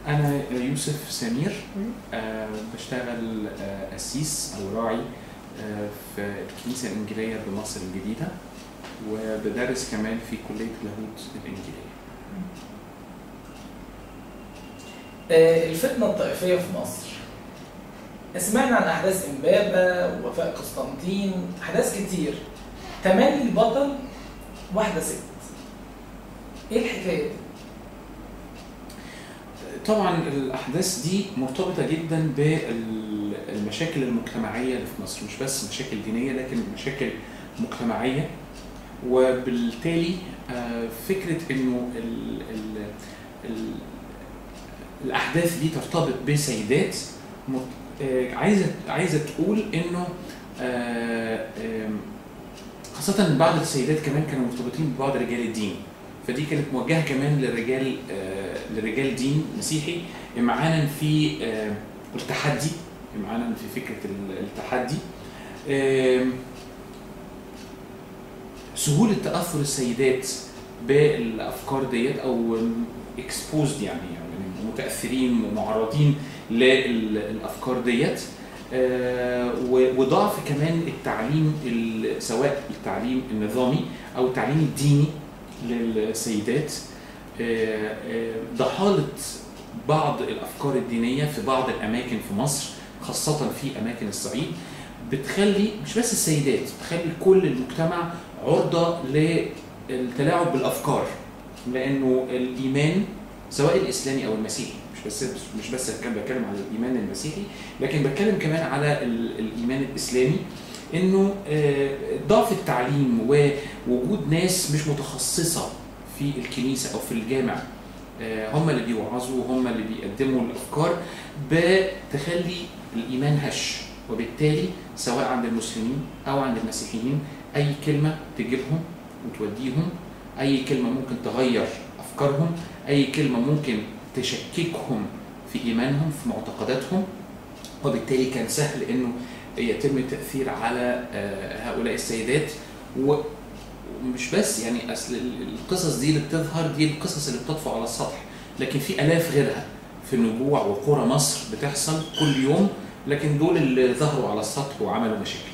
انا يوسف سمير آه بشتغل آه قسيس او راعي آه في الكنيسه الانجيليه بمصر الجديده وبدرس كمان في كليه اللاهوت الانجيليه آه، الفتنة الطائفية في مصر سمعنا عن أحداث إمبابة ووفاء قسطنطين أحداث كتير تملي البطل واحدة ست إيه الحكاية دي؟ طبعا الاحداث دي مرتبطه جدا بالمشاكل المجتمعيه اللي في مصر مش بس مشاكل دينيه لكن مشاكل مجتمعيه وبالتالي آه، فكره انه ال ال ال الاحداث دي ترتبط بسيدات مت- آه، عايزه عايزه تقول انه آه، آم، خاصة إن بعض السيدات كمان كانوا مرتبطين ببعض رجال الدين فدي كانت موجهة كمان للرجال آه، لرجال دين مسيحي إمعانا في آه، التحدي إمعانا في فكرة ال- التحدي آم، سهولة تأثر السيدات بالأفكار ديت أو اكسبوزد يعني يعني متأثرين معرضين للأفكار ديت آه، و- وضعف كمان التعليم ال- سواء التعليم النظامي او التعليم الديني للسيدات آه، آه، ضحاله بعض الافكار الدينيه في بعض الاماكن في مصر خاصه في اماكن الصعيد بتخلي مش بس السيدات بتخلي كل المجتمع عرضه للتلاعب بالافكار لانه الايمان سواء الاسلامي او المسيحي مش بس مش بس كان بتكلم على الايمان المسيحي لكن بتكلم كمان على ال- الايمان الاسلامي انه آه، ضعف التعليم ووجود ناس مش متخصصه في الكنيسه او في الجامع آه، هم اللي بيوعظوا هم اللي بيقدموا الافكار بتخلي الايمان هش وبالتالي سواء عند المسلمين او عند المسيحيين اي كلمه تجيبهم وتوديهم اي كلمه ممكن تغير افكارهم اي كلمه ممكن تشككهم في ايمانهم في معتقداتهم وبالتالي كان سهل انه يتم التاثير على آه، هؤلاء السيدات و- ومش بس يعني اصل ال- القصص دي اللي بتظهر دي القصص اللي بتطفو على السطح لكن في الاف غيرها في نجوع وقرى مصر بتحصل كل يوم لكن دول اللي ظهروا على السطح وعملوا مشاكل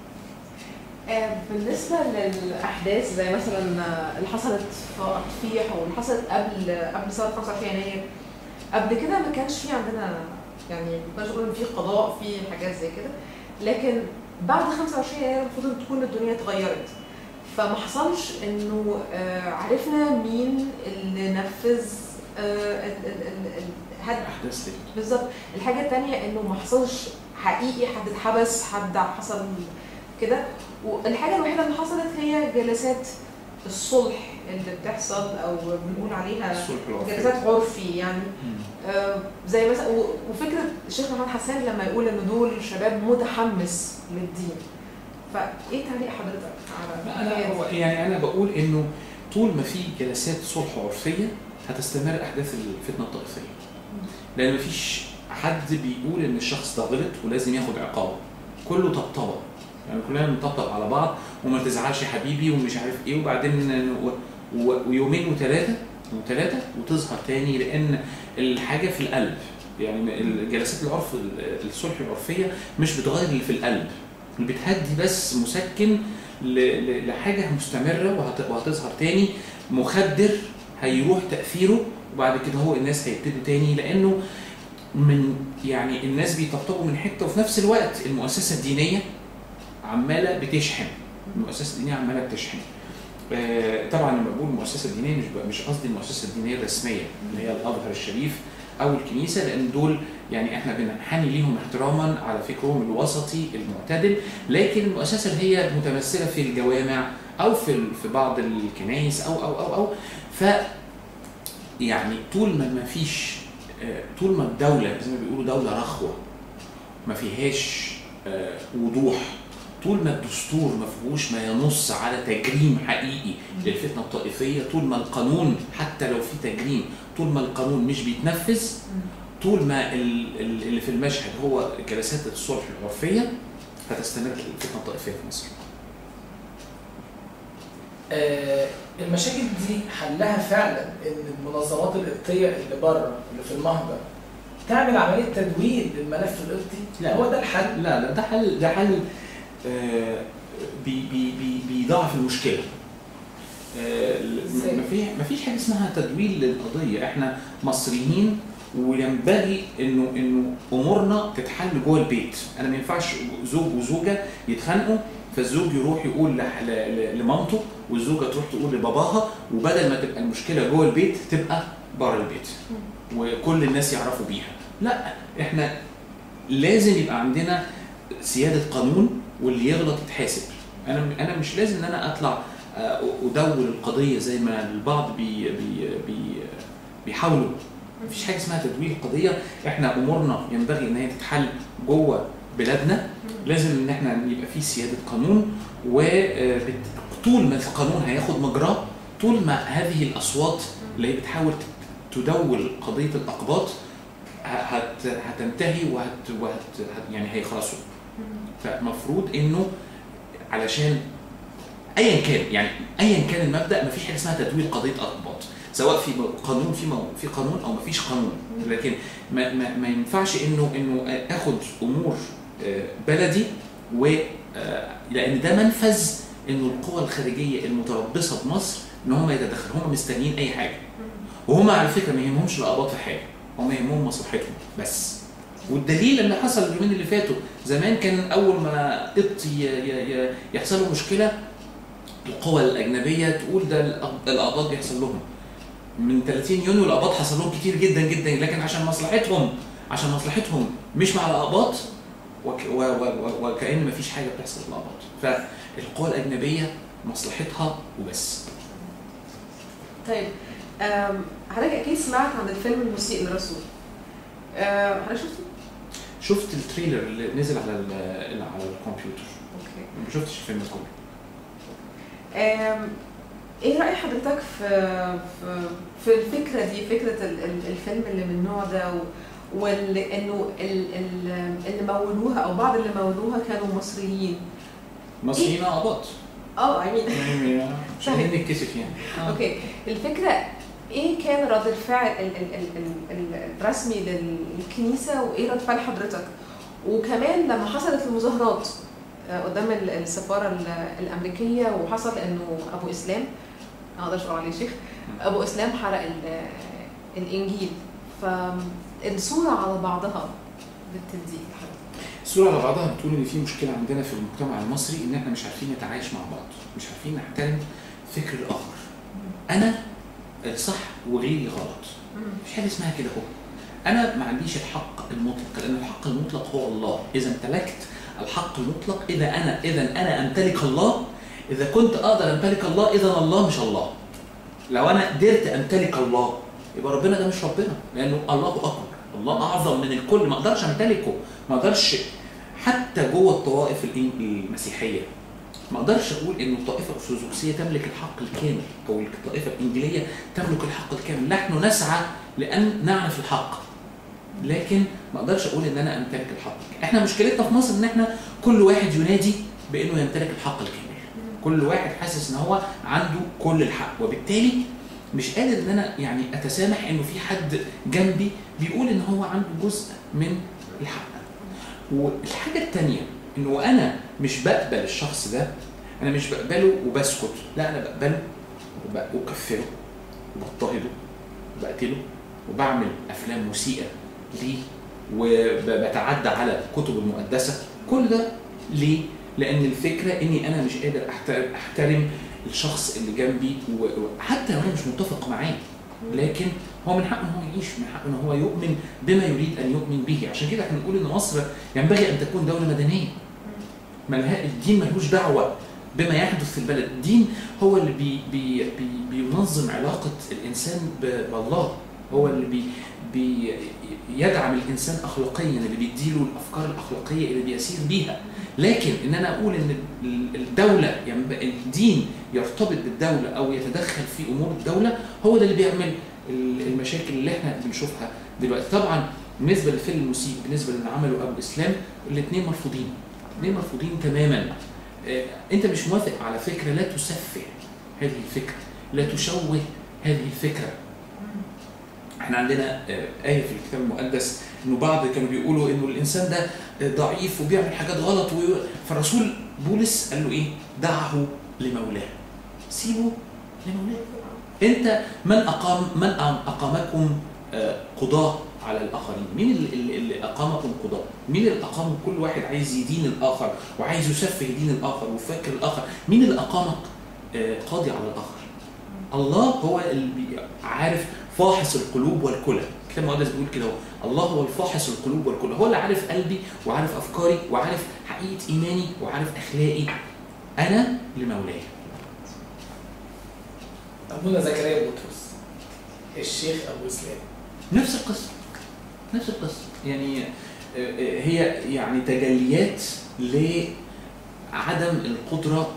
آه، بالنسبة للأحداث زي مثلا آه، اللي حصلت في أطفيح واللي حصلت قبل قبل ثورة 25 يناير قبل كده ما كانش في عندنا يعني ما كناش نقول إن في قضاء في حاجات زي كده لكن بعد 25 يناير المفروض إن تكون الدنيا اتغيرت فما حصلش إنه آه، عرفنا مين اللي نفذ آه، ال- ال- ال- ال- هد الاحداث دي بالظبط الحاجة التانية انه ما حصلش حقيقي حد اتحبس حد حصل كده والحاجة الوحيدة اللي حصلت هي جلسات الصلح اللي بتحصل او بنقول عليها الصلح العرفي. جلسات عرفي يعني مم. آه، زي مثلا و- وفكرة الشيخ محمد حسان لما يقول ان دول شباب متحمس للدين فايه تعليق حضرتك على انا الحكاية هو دي؟ يعني انا بقول انه طول ما في جلسات صلح عرفيه هتستمر احداث الفتنه الطائفيه لان مفيش حد بيقول ان الشخص ده غلط ولازم ياخد عقاب كله طبطبه يعني كلنا بنطبطب على بعض وما تزعلش يا حبيبي ومش عارف ايه وبعدين و- و- ويومين وثلاثه وثلاثه وتظهر تاني لان الحاجه في القلب يعني الجلسات العرف الصلح العرفيه مش بتغير اللي في القلب اللي بتهدي بس مسكن ل- ل- لحاجه مستمره وهت- وهتظهر تاني مخدر هيروح تاثيره وبعد كده هو الناس هيبتدوا تاني لانه من يعني الناس بيطبطبوا من حته وفي نفس الوقت المؤسسه الدينيه عماله بتشحن المؤسسه الدينيه عماله بتشحن آه، طبعا لما بقول المؤسسه الدينيه مش ب- مش قصدي المؤسسه الدينيه الرسميه اللي هي الازهر الشريف او الكنيسه لان دول يعني احنا بننحني ليهم احتراما على فكرهم الوسطي المعتدل لكن المؤسسه اللي هي متمثله في الجوامع او في ال- في بعض الكنائس او او او او ف يعني طول ما ما فيش آه، طول ما الدوله زي ما بيقولوا دوله رخوه ما فيهاش آه، وضوح طول ما الدستور ما فيهوش ما ينص على تجريم حقيقي للفتنه الطائفيه طول ما القانون حتى لو في تجريم طول ما القانون مش بيتنفذ طول ما ال- ال- اللي في المشهد هو جلسات الصلح العرفيه هتستمر الفتنه الطائفيه في مصر آه، المشاكل دي حلها فعلا ان المنظمات القبطيه اللي بره اللي في المهجر تعمل عمليه تدوين للملف القبطي لا. هو ده الحل لا لا ده حل ده حل آه، بي بي بي بيضاعف المشكله آه، إزاي؟ ما في ما فيش حاجه اسمها تدوير للقضيه احنا مصريين وينبغي انه انه امورنا تتحل جوه البيت انا ما ينفعش زوج وزوجه يتخانقوا فالزوج يروح يقول لح- ل- ل- لمامته والزوجه تروح تقول لباباها وبدل ما تبقى المشكله جوه البيت تبقى بره البيت وكل الناس يعرفوا بيها لا احنا لازم يبقى عندنا سياده قانون واللي يغلط يتحاسب انا انا مش لازم ان انا اطلع آه، ادور القضيه زي ما البعض بي بي بي بيحاولوا مفيش حاجه اسمها تدوير القضيه احنا امورنا ينبغي ان هي تتحل جوه بلادنا لازم ان احنا يبقى في سياده قانون وطول ما القانون هياخد مجراه طول ما هذه الاصوات اللي هي بتحاول تدول قضيه الاقباط ه- هت هتنتهي وهت, وهت هت- يعني هيخلصوا فمفروض انه علشان ايا كان يعني ايا كان المبدا مفيش حاجه اسمها تدوير قضيه اقباط سواء في قانون في مو- في قانون او مفيش قانون لكن ما, ما, ما ينفعش انه انه اخد امور آه، بلدي و آه، لان ده منفذ انه القوى الخارجيه المتربصه بمصر ان هم يتدخلوا هم مستنيين اي حاجه وهم على فكره ما يهمهمش الاقباط في حاجه هم يهمهم مصلحتهم بس والدليل اللي حصل اليومين اللي فاتوا زمان كان اول ما قبط ي- ي- ي- يحصل له مشكله القوى الاجنبيه تقول ده الأق- الاقباط بيحصل لهم من 30 يونيو الاقباط حصل لهم كتير جدا جدا لكن عشان مصلحتهم عشان مصلحتهم مش مع الاقباط وك و و و وكأن مفيش حاجه بتحصل للاقباط فالقوى الاجنبيه مصلحتها وبس طيب آم، حضرتك اكيد سمعت عن الفيلم المسيء للرسول آه، حضرتك شفته؟ شفت التريلر اللي نزل على ال- اللي على الكمبيوتر اوكي ما شفتش الفيلم كله آم، ايه رأي حضرتك في في في الفكرة دي فكرة ال- ال- الفيلم اللي من النوع ده وانه اللي مولوها او بعض اللي مولوها كانوا مصريين مصريين اقباط اه I mean يعني مش عايزين نتكسف يعني آه. اوكي الفكره ايه كان رد الفعل ال- ال- ال- ال- ال- الرسمي للكنيسه وايه رد فعل حضرتك وكمان لما حصلت المظاهرات آه، قدام ال- السفاره ال- الامريكيه وحصل انه ابو اسلام ما اقدرش اقول عليه شيخ ابو اسلام حرق ال- الانجيل فالصوره على بعضها بتدي الصورة على بعضها بتقول إن في مشكلة عندنا في المجتمع المصري إن إحنا مش عارفين نتعايش مع بعض، مش عارفين نحترم فكر الآخر. أنا الصح وغيري غلط. مفيش حاجة اسمها كده أهو. أنا ما عنديش الحق المطلق لأن الحق المطلق هو الله، إذا امتلكت الحق المطلق إذا أنا إذا أنا أمتلك الله إذا كنت أقدر أمتلك الله إذا الله مش الله. لو أنا قدرت أمتلك الله يبقى ربنا ده مش ربنا لأنه الله أكبر، الله أعظم من الكل ما أقدرش أمتلكه، ما أقدرش حتى جوه الطوائف الإن- المسيحيه ما اقدرش اقول ان الطائفه الارثوذكسيه تملك الحق الكامل او الطائفه الانجيليه تملك الحق الكامل نحن نسعى لان نعرف الحق لكن ما اقدرش اقول ان انا امتلك الحق احنا مشكلتنا في مصر ان احنا كل واحد ينادي بانه يمتلك الحق الكامل كل واحد حاسس ان هو عنده كل الحق وبالتالي مش قادر ان انا يعني اتسامح انه في حد جنبي بيقول ان هو عنده جزء من الحق والحاجه الثانيه انه انا مش بقبل الشخص ده انا مش بقبله وبسكت لا انا بقبله وبكفره وبضطهده وبقتله وبعمل افلام مسيئه ليه وبتعدى على كتب المقدسه كل ده ليه؟ لان الفكره اني انا مش قادر أحترم- احترم الشخص اللي جنبي و- وحتى لو انا مش متفق معاه لكن هو من حقه ان هو يعيش من حقه ان هو يؤمن بما يريد ان يؤمن به عشان كده احنا بنقول ان مصر ينبغي ان تكون دوله مدنيه ملها الدين ملوش دعوه بما يحدث في البلد الدين هو اللي بي بي بي بينظم علاقه الانسان ب- بالله هو اللي بي بي يدعم الانسان اخلاقيا اللي بيديله الافكار الاخلاقيه اللي بيسير بيها لكن ان انا اقول ان ال- الدوله ينب- الدين يرتبط بالدوله او يتدخل في امور الدوله هو ده اللي بيعمل ال- المشاكل اللي احنا بنشوفها دلوقتي طبعا بالنسبه للفيلم المسيء بالنسبه للي عمله ابو اسلام الاثنين مرفوضين الاثنين مرفوضين تماما آه، انت مش موافق على فكره لا تسفه هذه الفكره لا تشوه هذه الفكره احنا عندنا آه، آية في الكتاب المقدس انه بعض كانوا بيقولوا انه الانسان ده آه، ضعيف وبيعمل حاجات غلط و... فالرسول بولس قال له ايه؟ دعه لمولاه. سيبه لمولاه. انت من اقام من اقامكم آه، قضاة على الاخرين؟ مين اللي- اللي, اللي اقامكم قضاة؟ مين اللي اقام كل واحد عايز يدين الاخر وعايز يسفه دين الاخر ويفكر الاخر؟ مين اللي اقامك آه، قاضي على الاخر؟ الله هو اللي بي- عارف فاحص القلوب والكلى الكتاب المقدس بيقول كده هو الله هو الفاحص القلوب والكلى هو اللي عارف قلبي وعارف افكاري وعارف حقيقه ايماني وعارف اخلاقي انا لمولاي ابونا زكريا بطرس الشيخ ابو اسلام نفس القصه نفس القصه يعني آه، آه، هي يعني تجليات لعدم القدره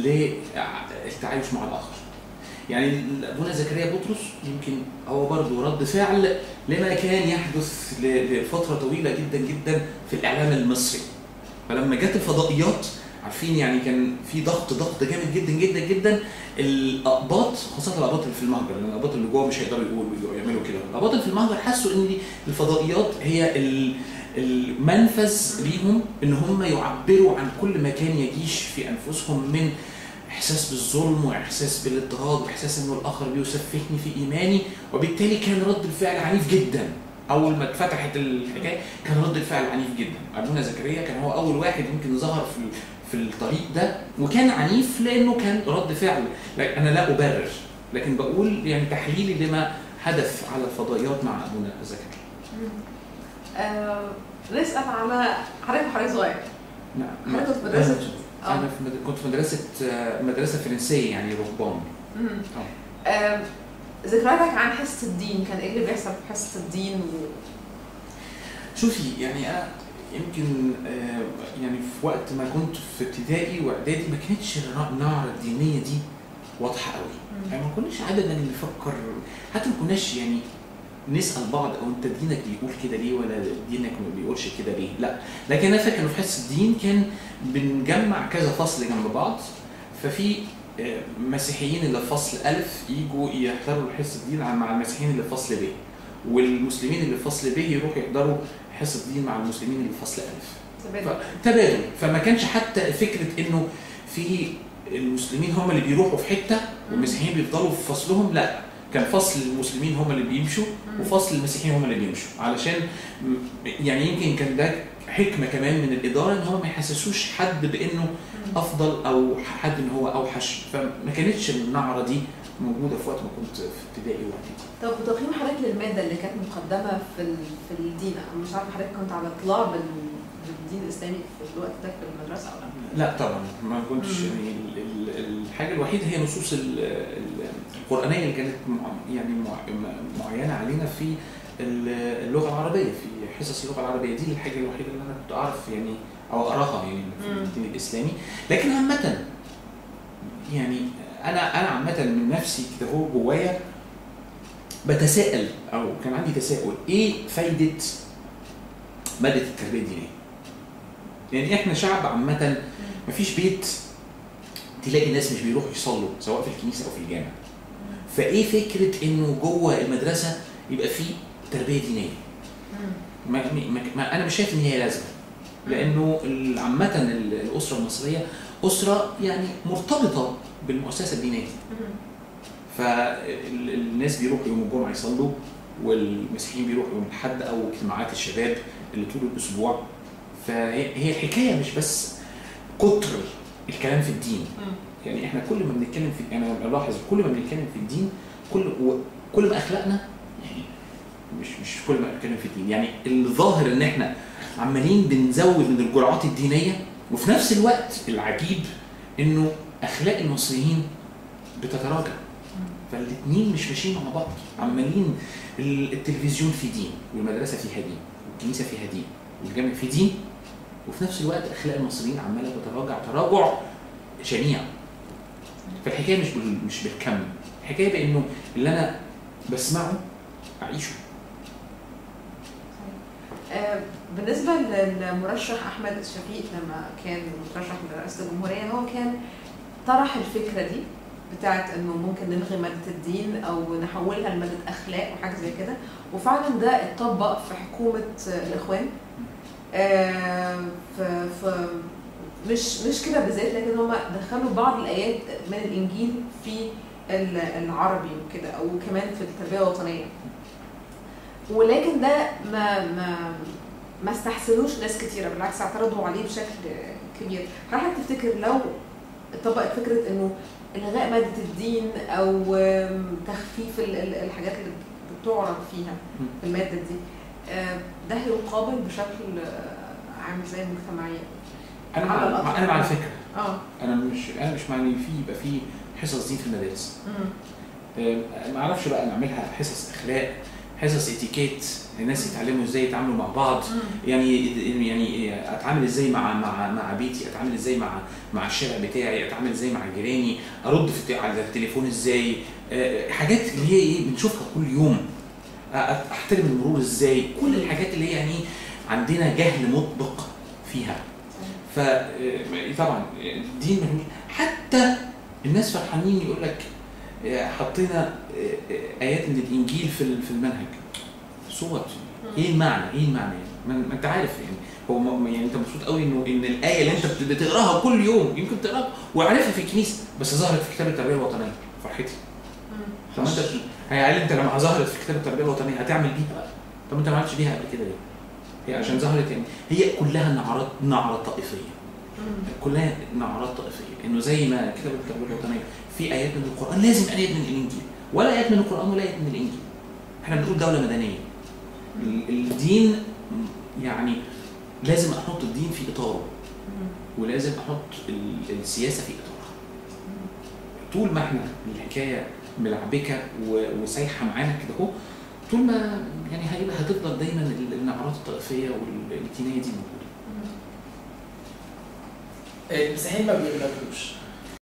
للتعايش مع الاخر يعني ابونا زكريا بطرس يمكن هو برضه رد فعل لما كان يحدث ل- لفتره طويله جدا جدا في الاعلام المصري فلما جت الفضائيات عارفين يعني كان في ضغط ضغط جامد جدا جدا جدا الاقباط خاصه الاقباط اللي في المهجر لان الاقباط اللي جوه مش هيقدروا يقولوا يعملوا كده الاقباط اللي في المهجر حسوا ان دي الفضائيات هي ال- المنفذ ليهم ان هم يعبروا عن كل ما كان يجيش في انفسهم من احساس بالظلم واحساس بالاضطهاد واحساس انه الاخر بيسفهني في ايماني وبالتالي كان رد الفعل عنيف جدا اول ما اتفتحت الحكايه كان رد الفعل عنيف جدا ابونا زكريا كان هو اول واحد يمكن ظهر في في الطريق ده وكان عنيف لانه كان رد فعل لا- انا لا ابرر لكن بقول يعني تحليلي لما حدث على الفضائيات مع ابونا زكريا آه، نسال على حضرتك حضرتك صغير نعم حضرتك في مدرسه انا في مد- كنت في مدرسه آه، مدرسه فرنسيه يعني رهبان مم. آه، ذكرياتك عن حصه الدين كان ايه اللي بيحصل في حصه الدين و... شوفي يعني انا يمكن آه، يعني في وقت ما كنت في ابتدائي واعدادي ما كانتش الر- النعره الدينيه دي واضحه قوي يعني ما كناش ابدا نفكر حتى ما كناش يعني نسال بعض او انت دينك بيقول كده ليه ولا دينك ما بيقولش كده ليه لا لكن انا فاكر إنه في حصه الدين كان بنجمع كذا فصل جنب بعض ففي آه، مسيحيين اللي في فصل الف يجوا يحضروا حصه الدين مع المسيحيين اللي في فصل ب والمسلمين اللي في فصل ب يروحوا يحضروا حصه الدين مع المسلمين اللي في فصل الف تبادل. تبادل فما كانش حتى فكره انه في المسلمين هم اللي بيروحوا في حته والمسيحيين بيفضلوا في فصلهم لا كان فصل المسلمين هم اللي بيمشوا مم. وفصل المسيحيين هم اللي بيمشوا علشان م- يعني يمكن كان ده حكمه كمان من الاداره ان هم ما يحسسوش حد بانه مم. افضل او حد ان هو اوحش فما كانتش النعره دي موجوده في وقت ما كنت في ابتدائي واعدادي طب وتقييم حضرتك للماده اللي كانت مقدمه في ال... في الدين انا مش عارفه حضرتك كنت على اطلاع بال... بالدين الاسلامي في الوقت ده في المدرسه او لا لا طبعا ما كنتش مم. يعني ال- ال- الحاجه الوحيده هي نصوص ال- ال- القرانيه اللي كانت مع- يعني مع- م- معينه علينا في ال- اللغه العربيه في حصص اللغه العربيه دي الحاجه الوحيده اللي انا كنت اعرف يعني او اقراها يعني في مم. الدين الاسلامي لكن عامه يعني انا انا عامه من نفسي كده هو جوايا بتساءل او كان عندي تساؤل ايه فايده ماده التربيه الدينيه؟ يعني احنا شعب عامه مفيش بيت تلاقي ناس مش بيروحوا يصلوا سواء في الكنيسه او في الجامع فايه فكره انه جوه المدرسه يبقى فيه تربيه دينيه ما ما ما انا مش شايف ان هي لازمه لانه ال- عامه ال- الاسره المصريه اسره يعني مرتبطه بالمؤسسه الدينيه فالناس بيروحوا يوم الجمعه يصلوا والمسيحيين بيروحوا يوم الاحد او اجتماعات الشباب اللي طول الاسبوع فهي هي الحكايه مش بس كتر الكلام في الدين يعني احنا كل ما بنتكلم في انا بلاحظ كل ما بنتكلم في الدين كل و- كل ما اخلاقنا يعني مش مش كل ما بنتكلم في الدين يعني الظاهر ان احنا عمالين بنزود من الجرعات الدينيه وفي نفس الوقت العجيب انه اخلاق المصريين بتتراجع فالاثنين مش ماشيين مع بعض عمالين ال- التلفزيون فيه دين والمدرسه فيها دين والكنيسه فيها دين والجامع فيه دين وفي نفس الوقت اخلاق المصريين عماله تتراجع تراجع شنيع فالحكايه مش بال... مش بالكم الحكايه بانه اللي انا بسمعه اعيشه آه، بالنسبة للمرشح أحمد الشفيق لما كان مترشح لرئاسة الجمهورية هو كان طرح الفكرة دي بتاعت انه ممكن نلغي ماده الدين او نحولها لماده اخلاق وحاجه زي كده وفعلا ده اتطبق في حكومه الاخوان آه، ف ف مش مش كده بالذات لكن هم دخلوا بعض الايات من الانجيل في ال- العربي وكده او كمان في التربيه الوطنيه ولكن ده ما ما ما استحسنوش ناس كتيره بالعكس اعترضوا عليه بشكل كبير راح تفتكر لو طبقت فكره انه الغاء ماده الدين او آم، تخفيف ال- ال- الحاجات اللي بتعرض فيها في الماده دي آه، ده هيقابل بشكل آه، عامل زي المجتمعيه انا على مع الأطفال. انا مع الفكره اه انا مش انا مش مع ان في يبقى في حصص دين في المدارس مم. آه، ما اعرفش بقى نعملها حصص اخلاق حصص اتيكيت الناس يتعلموا ازاي يتعاملوا مع بعض مم. يعني يعني اتعامل ازاي مع مع مع بيتي اتعامل ازاي مع مع الشارع بتاعي اتعامل ازاي مع جيراني ارد في الت- على التليفون ازاي آه، حاجات اللي هي ايه بنشوفها كل يوم آه، احترم المرور ازاي كل الحاجات اللي هي يعني عندنا جهل مطبق فيها ف آه، طبعا الدين مهم حتى الناس فرحانين يقول لك آه، حطينا آه، آه، ايات من الانجيل في ال- في المنهج صوت ايه المعنى ايه المعنى يعني ما ما انت عارف يعني هو م- يعني انت مبسوط قوي انه ان الايه اللي انت بت- بتقراها كل يوم يمكن تقراها وعارفها في الكنيسه بس ظهرت في كتاب التربيه الوطنيه فرحتي مم. طب ما انت هي انت لما ظهرت في كتاب التربيه الوطنيه هتعمل بيها بقى طب انت ما عملتش بيها قبل كده ليه؟ هي عشان ظهرت يعني هي كلها نعرات نعره طائفيه مم. كلها نعرات طائفيه انه زي ما كتاب التربيه الوطنيه في ايات من القران لازم ايات من الانجيل ولا ايات من القران ولا ايات من الانجيل احنا بنقول دوله مدنيه ال- الدين يعني لازم احط الدين في اطاره مم. ولازم احط ال- السياسه في اطارها طول ما احنا الحكايه ملعبكه و- وسايحه معانا كده اهو طول ما يعني هيبقى هتفضل دايما ال- النعرات الطائفيه والانتمائيه دي موجوده مم. المسيحيين ما بيغلبوش